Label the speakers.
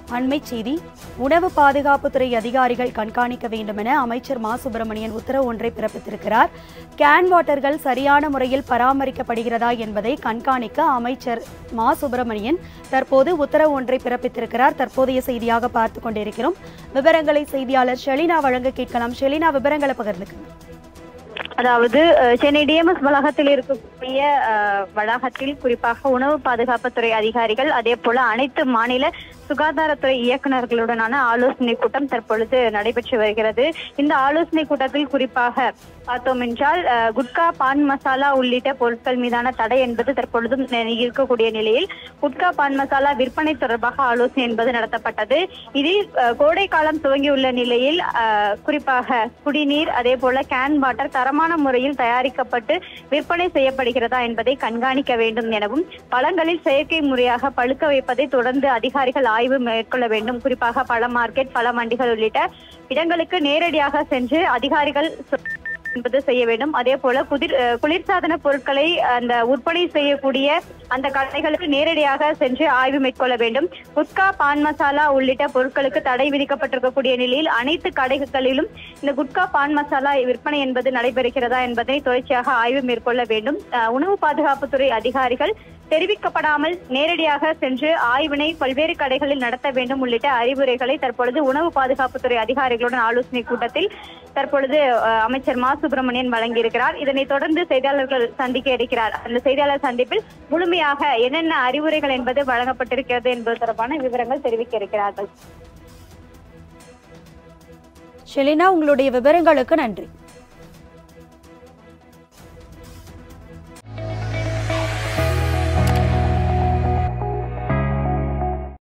Speaker 1: அண்மைச் செய்தி உணவு பாதுகாப்புத்துறை அதிகாரிகள் கண்காணிக்க வேண்டும் என அமைச்சர் மா சுப்பிரமணியன் உத்தரவு ஒன்றை பிறப்பித்திருக்கிறார் கேன் வாட்டர்கள் சரியான முறையில் பராமரிக்கப்படுகிறதா என்பதை கண்காணிக்க அமைச்சர் மா சுப்பிரமணியன் தற்போது உத்தரவு ஒன்றை பிறப்பித்திருக்கிறார் தற்போதைய செய்தியாக பார்த்து கொண்டிருக்கிறோம் விவரங்களை செய்தியாளர் ஷெலினா வழங்க கேட்கலாம் ஷெலினா விவரங்களை பகிர்ந்துக்கணும்
Speaker 2: அதாவது அஹ், சென்னை டிஎம்எஸ் வளாகத்தில் இருக்கக்கூடிய அஹ், வளாகத்தில் குறிப்பாக உணவு பாதுகாப்புத்துறை அதிகாரிகள் அதே போல அனைத்து மாநில சுகாதாரத்துறை இயக்குநர்களுடனான ஆலோசனை கூட்டம் தற்பொழுது நடைபெற்று வருகிறது இந்த ஆலோசனை கூட்டத்தில் குறிப்பாக பார்த்தோம் என்றால் அஹ், குட்கா பான் மசாலா உள்ளிட்ட பொருட்கள் மீதான தடை என்பது தற்பொழுதும் நி- இருக்கக்கூடிய நிலையில் குட்கா பான் மசாலா விற்பனை தொடர்பாக ஆலோசனை என்பது நடத்தப்பட்டது இதில் அஹ், கோடை காலம் துவங்கியுள்ள நிலையில் அஹ், குறிப்பாக குடிநீர் அதே போல கேன் வாட்டர் தரமான முறையில் தயாரிக்கப்பட்டு விற்பனை செய்யப்படுகிறதா என்பதை கண்காணிக்க வேண்டும் எனவும் பழங்களில் செயற்கை முறையாக பழுக்க வைப்பதை தொடர்ந்து அதிகாரிகள் ஆய்வு மேற்கொள்ள வேண்டும் குறிப்பாக பழ மார்க்கெட் பழ மண்டிகள் உள்ளிட்ட இடங்களுக்கு நேரடியாக சென்று அதிகாரிகள் சொ- என்பது செய்ய வேண்டும் அதே போல குதிர் அஹ், குளிர்சாதன பொருட்களை அந்த விற்பனை செய்யக்கூடிய அந்த கடைகளுக்கு நேரடியாக சென்று ஆய்வு மேற்கொள்ள வேண்டும் குட்கா பான் மசாலா உள்ளிட்ட பொருட்களுக்கு தடை விதிக்கப்பட்டிருக்கக்கூடிய நிலையில் அனைத்து கடைகளிலும் இந்த குட்கா பான் மசாலா விற்பனை என்பது நடைபெறுகிறதா என்பதை தொடர்ச்சியாக ஆய்வு மேற்கொள்ள வேண்டும் அஹ், உணவு பாதுகாப்புத்துறை அதிகாரிகள் தெரிவிக்கப்படாமல் நேரடியாக சென்று ஆய்வினை பல்வேறு கடைகளில் நடத்த வேண்டும் உள்ளிட்ட அறிவுரைகளை தற்பொழுது உணவு பாதுகாப்புத்துறை அதிகாரிகளுடன் ஆலோசனை கூட்டத்தில் தற்பொழுது அஹ், அமைச்சர் மா சுப்பிரமணியன் வழங்கியிருக்கிறார் இதனைத் தொடர்ந்து செய்தியாளர்கள் சந்திக்க இருக்கிறார் அந்த செய்தியாளர் சந்திப்பில் முழுமையாக என்னென்ன அறிவுரைகள் என்பது வழங்கப்பட்டிருக்கிறது என்பது தொடர்பான விவரங்கள் தெரிவிக்க இருக்கிறார்கள்
Speaker 1: ஷெலினா உங்களுடைய விவரங்களுக்கு நன்றி